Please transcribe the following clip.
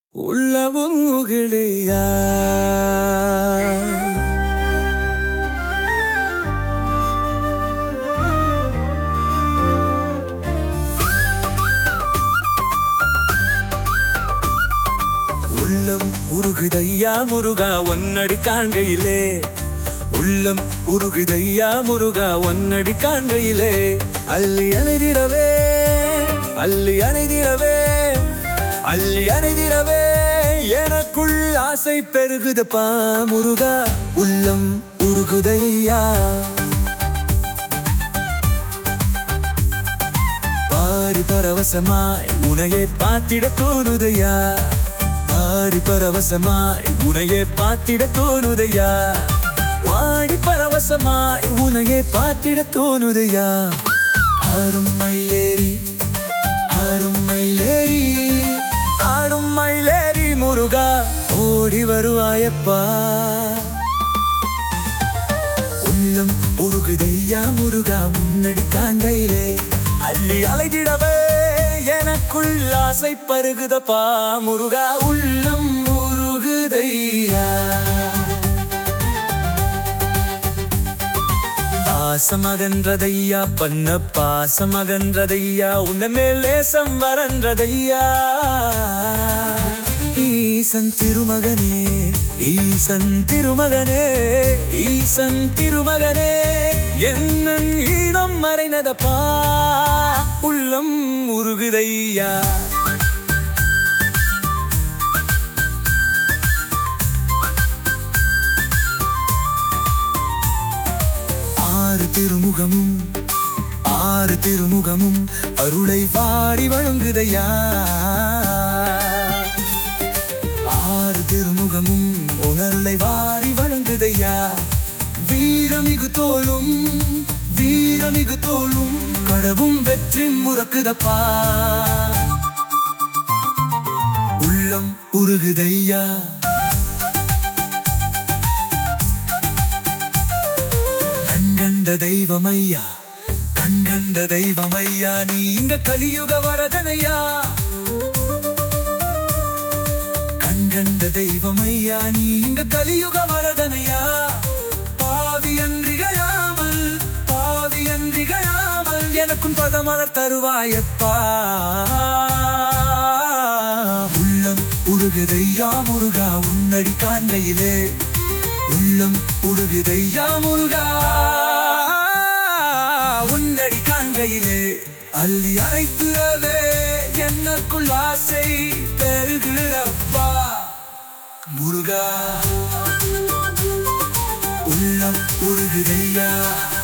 உள்ளவும் முகிழியா உள்ளம் உருகுதையா முருகா ஒன்னடி காண்கையிலே உள்ளம் உருகுதையா முருகா ஒன்னடி காண்கையிலே அள்ளி அணைதிடவே அள்ளி அணைதிடவே அள்ளி அணைதிடவே எனக்குள் ஆசை பெருகுதப்பா முருகா உள்ளம் உருகுதையா பாரி பரவசமாய் உனையே பார்த்திட தோணுதையா பாரி பரவசமாய் உனையே பார்த்திட தோணுதையா வாடி பரவசமாய் உனையே பார்த்திட தோணுதையா ஆடும் மயிலேறி ஆடும் மயிலேறி ஆடும் மயிலேறி முருகா ஓடி வருவாயப்பா உள்ளம் உருகுதையா முருகா முன்னடி காண்கையிலே அள்ளி அலைதிடவே எனக்குள் ஆசை பருகுதப்பா முருகா உள்ளம் உருகுதையா பாசமகன்றதையா பண்ண பாசமகன்றதையா உன்ன மேல் நேசம் வரன்றதையா ஈசன் திருமகனே ஈசன் திருமகனே ஈசன் திருமகனே என்ன ஈனம் மறைனதப்பா உள்ளம் உருகுதையா ஆறு திருமுகமும் ஆறு திருமுகமும் அருளை வாரி வழங்குதையா ஆறு திருமுகமும் உணர்லை வாரி வழங்குதையா வீரமிகு தோளும் வீரமிகு தோளும் கடவும் வெற்றி முறக்குதப்பா உள்ளம் உருகுதையா கண்கண்ட தெய்வமையா கண்கண்ட தெய்வமையா நீ இங்க கலியுக வரதனையா கண்கண்ட தெய்வமையா நீ இங்க கலியுக வரதனையா பாவி அன்றிகையாமல் பாவி அன்றிகையாமல் எனக்கும் பதமலர் தருவாயப்பா உள்ளம் உருகுதையா முருகா உன்னடி காண்கையிலே உள்ளம் உருகுதையா முருகா உன்னடி காண்கையிலே அள்ளி அழைத்துறவே என்னக்குள் ஆசை பெருகிறப்பா முருகா உள்ளம் உருகுதையா